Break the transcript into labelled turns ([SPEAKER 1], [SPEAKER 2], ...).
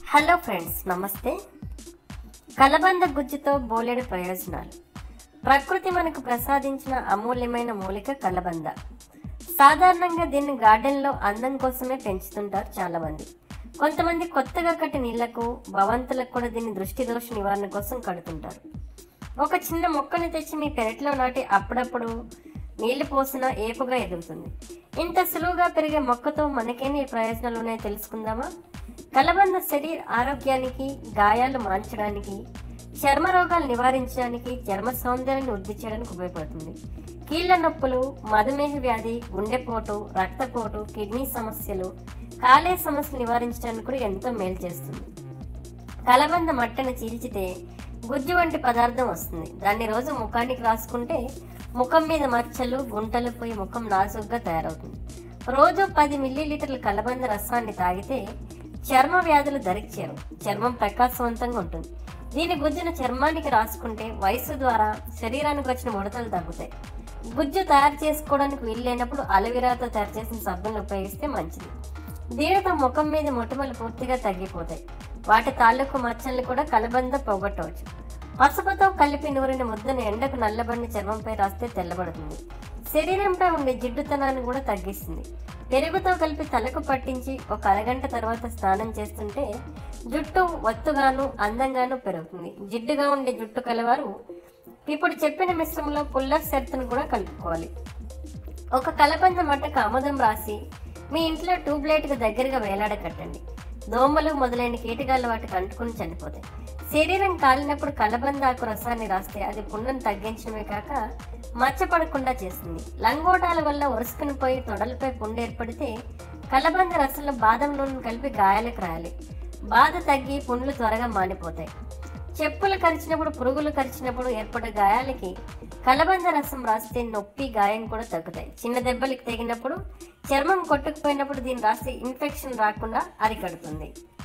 [SPEAKER 1] hello friends నమస్తే కలబంద గుజ్జుతో బోలెడు ప్రయోజనాలు ప్రకృతి మనకు ప్రసాదించిన అమూల్యమైన మూలిక కలబంద సాధారణంగా దీన్ని గార్డెన్లో అందం కోసమే పెంచుతుంటారు చాలా మంది కొంతమంది కొత్తగా కట్టిన నీళ్లకు భవంతులకు కూడా దీన్ని దృష్టి దోష నివారణ కోసం కడుతుంటారు ఒక చిన్న మొక్కను తెచ్చి మీ పెరట్లో నాటి అప్పుడప్పుడు నీళ్లు పోసినా ఏపుగా ఎదుగుతుంది ఇంత సులువుగా పెరిగే మొక్కతో మనకేమి ప్రయోజనాలు ఉన్నాయో తెలుసుకుందామా కలబంద శరీర ఆరోగ్యానికి గాయాలు మాంచడానికి చర్మ రోగాలు నివారించడానికి చర్మ సౌందర్యాన్ని వృద్ధి చేయడానికి ఉపయోగపడుతుంది కీళ్ల నొప్పులు మధుమేహ వ్యాధి గుండెపోటు రక్తపోటు కిడ్నీ సమస్యలు కాలేయ సమస్యలు నివారించడానికి కూడా ఎంతో మేలు చేస్తుంది కలబంద మట్టను చీల్చితే గుజ్జు వంటి పదార్థం వస్తుంది దాన్ని రోజు ముఖానికి రాసుకుంటే ముఖం మీద మచ్చలు గుంటలు పోయి ముఖం నాజుగ్గా తయారవుతుంది రోజు పది మిల్లీలీటర్ల కలబంద రసాన్ని తాగితే చర్మ వ్యాధులు దరికి చేరవు చర్మం ప్రకాశవంతంగా ఉంటుంది దీని గుజ్జును చర్మానికి రాసుకుంటే వయసు ద్వారా శరీరానికి వచ్చిన ముడతలు తగ్గుతాయి గుజ్జు తయారు చేసుకోవడానికి వీల్లేనప్పుడు అలవిరాతో తయారు చేసిన సబ్బును ఉపయోగిస్తే మంచిది దీనితో ముఖం మీద మొటిమలు పూర్తిగా తగ్గిపోతాయి వాటి తాలూకు మచ్చల్ని కూడా కలబంద పోగొట్టవచ్చు పసుపుతో కలిపి నూరిన ముద్దను ఎండకు నల్లబడిన చర్మంపై రాస్తే తెల్లబడుతుంది శరీరంపై ఉండే జిడ్డుతనాన్ని కూడా తగ్గిస్తుంది పెరుగుతో కలిపి తలకు పట్టించి ఒక అరగంట తర్వాత స్నానం చేస్తుంటే జుట్టు ఒత్తుగాను అందంగాను పెరుగుతుంది జిడ్డుగా ఉండే జుట్టు కలవారు ఇప్పుడు చెప్పిన మిశ్రమంలో పుల్లర్ శర్తను కూడా కలుపుకోవాలి ఒక కలబంద మట్టకు ఆముదం రాసి మీ ఇంట్లో ట్యూబ్లైట్కి దగ్గరగా వేలాడకట్టండి దోమలు మొదలైన కీటకాలు వాటికి అంటుకుని చనిపోతాయి శరీరం కాలినప్పుడు కలబంద ఆకు రసాన్ని రాస్తే అది పుండను తగ్గించడమే కాక మచ్చపడకుండా చేస్తుంది లంగోటాల వల్ల ఒరుసుకుని పోయి తొడలపై పుండు ఏర్పడితే కలబంద రసంలో బాదం నూనె కలిపి గాయాలకు రాయాలి బాధ తగ్గి పుండ్లు త్వరగా మానిపోతాయి చెప్పులు కరిచినప్పుడు పురుగులు కరిచినప్పుడు ఏర్పడే గాయాలకి కలబంద రసం రాస్తే నొప్పి గాయం కూడా తగ్గుతాయి చిన్న దెబ్బలకి తెగినప్పుడు చర్మం కొట్టుకుపోయినప్పుడు దీన్ని రాస్తే ఇన్ఫెక్షన్ రాకుండా అరికడుతుంది